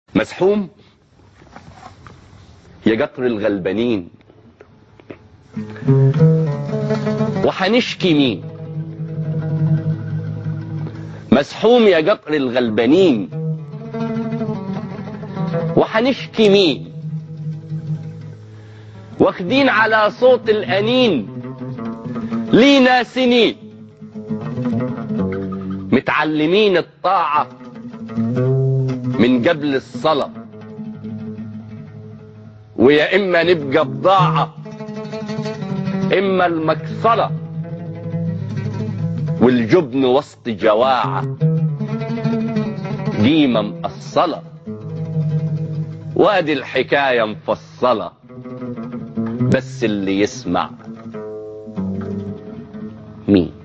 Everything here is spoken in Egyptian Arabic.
مسحوم يا قطر الغلبانين وحنشكي مين مسحوم يا قطر الغلبانين وحنشكي مين واخدين على صوت الأنين لينا سنين متعلمين الطاعة من قبل الصلاة ويا إما نبقى بضاعة إما المكسرة والجبن وسط جواعة قيمة مقصلة وادي الحكاية مفصلة بس اللي يسمع مين